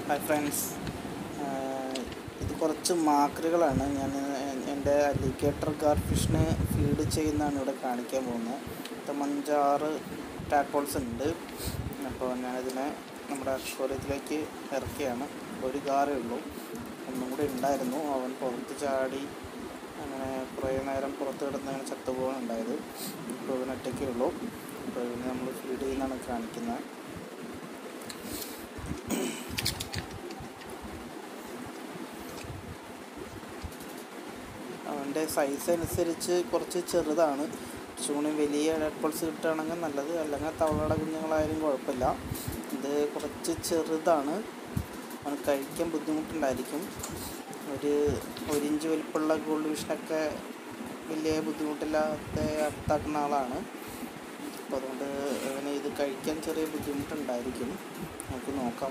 hi friends ഇത് കുറച്ച് മാക്രുകളാണ് ഞാൻ എൻ്റെ അലിഗേറ്റർ ഗാർഫിഷിനെ ഫീഡ് ചെയ്യുന്നതാണ് ഇവിടെ കാണിക്കാൻ പോകുന്നത് മൊത്തം അഞ്ചാറ് ടാപ്പോൾസ് ഉണ്ട് അപ്പോൾ ഞാനിതിനെ നമ്മുടെ അക്വോറിയത്തിലേക്ക് ഇറക്കിയാണ് ഒരു ഗാറേ ഉള്ളൂ ഒന്നും കൂടി ഉണ്ടായിരുന്നു അവൻ പുറത്ത് ചാടി അങ്ങനെ കുറേ നേരം പുറത്ത് കിടന്ന് അങ്ങനെ ചത്തുപോകാൻ ഉണ്ടായത് ഇപ്പോൾ ഇവൻ ഒറ്റയ്ക്കേ ഉള്ളൂ അപ്പോൾ ഇവനെ നമ്മൾ ഫീഡ് ചെയ്യുന്നതാണ് കാണിക്കുന്നത് അവൻ്റെ സൈസ് അനുസരിച്ച് കുറച്ച് ചെറുതാണ് കുറച്ചുകൂടി വലിയ ഡെഡ്പോൾസ് കിട്ടുകയാണെങ്കിൽ നല്ലത് അല്ലെങ്കിൽ തവളയുടെ കുഞ്ഞുങ്ങളായാലും കുഴപ്പമില്ല ഇത് കുറച്ച് ചെറുതാണ് അവന് കഴിക്കാൻ ബുദ്ധിമുട്ടുണ്ടായിരിക്കും ഒരു ഒരു ഇഞ്ച് വലിപ്പമുള്ള ഗോൾഡ് വിഷനൊക്കെ വലിയ ബുദ്ധിമുട്ടില്ലാത്ത അടുത്താക്കുന്ന ആളാണ് അപ്പോൾ അതുകൊണ്ട് അവന് ഇത് കഴിക്കാൻ ചെറിയ ബുദ്ധിമുട്ടുണ്ടായിരിക്കും നമുക്ക് നോക്കാം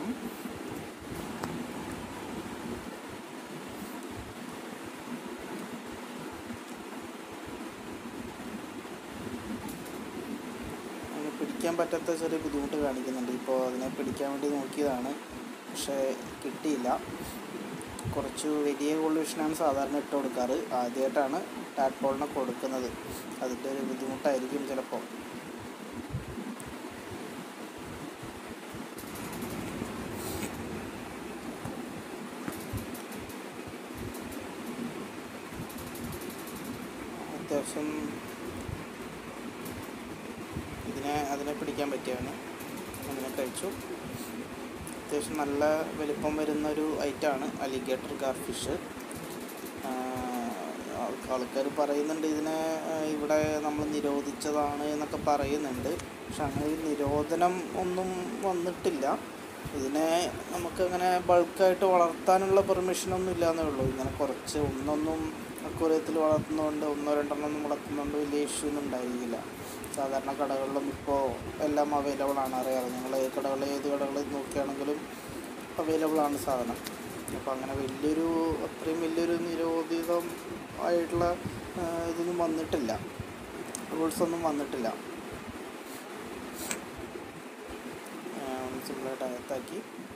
അതിനെ പിടിക്കാൻ പറ്റാത്ത ചെറിയ ബുദ്ധിമുട്ട് കാണിക്കുന്നുണ്ട് ഇപ്പോൾ അതിനെ പിടിക്കാൻ വേണ്ടി നോക്കിയതാണ് പക്ഷേ കിട്ടിയില്ല കുറച്ച് വലിയ കോളിവിഷനാണ് സാധാരണ ഇട്ട് കൊടുക്കാറ് ആദ്യമായിട്ടാണ് ടാറ്റ്പോളിനെ കൊടുക്കുന്നത് അതിൻ്റെ ഒരു ബുദ്ധിമുട്ടായിരിക്കും ചിലപ്പോൾ അത്യാവശ്യം ഇതിനെ അതിനെ പിടിക്കാൻ പറ്റിയവന് അതിനെ കഴിച്ചു അത്യാവശ്യം നല്ല വലിപ്പം വരുന്ന ഒരു ഐറ്റമാണ് അലിഗേറ്റർ ഗാർഫിഷ് ആൾക്കാർ പറയുന്നുണ്ട് ഇതിനെ ആ, ഇവിടെ നമ്മൾ നിരോധിച്ചതാണ് എന്നൊക്കെ പറയുന്നുണ്ട് പക്ഷെ അങ്ങനെ ഒരു നിരോധനം ഒന്നും വന്നിട്ടില്ല ഇതിനെ നമുക്കങ്ങനെ ബൾക്കായിട്ട് വളർത്താനുള്ള പെർമിഷനൊന്നും ഇല്ലയെന്നേ ഉള്ളൂ ഇങ്ങനെ കുറച്ച് ഒന്നൊന്നും അക്വറിയത്തിൽ വളർത്തുന്നതുകൊണ്ട് ഒന്നോ രണ്ടെണ്ണം ഒന്നും വളർത്തുന്നതുകൊണ്ട് വലിയ ഇഷ്യൂ ഒന്നും ഉണ്ടായിരിക്കില്ല സാധാരണ കടകളിലും ഇപ്പോൾ എല്ലാം അവൈലബിൾ ആണ് അറിയാമല്ലോ നിങ്ങൾ കടകളിൽ ഏത് കടകളിൽ നോക്കുകയാണെങ്കിലും അവൈലബിൾ ആണ് സാധനം അപ്പോൾ അങ്ങനെ വലിയൊരു അത്രയും വലിയൊരു നിരോധിതം ആയിട്ടുള്ള ആ, ഇതൊന്നും വന്നിട്ടില്ല റൂൾസ് ഒന്നും വന്നിട്ടില്ല സിമ്പിളായിട്ട് അകത്താക്കി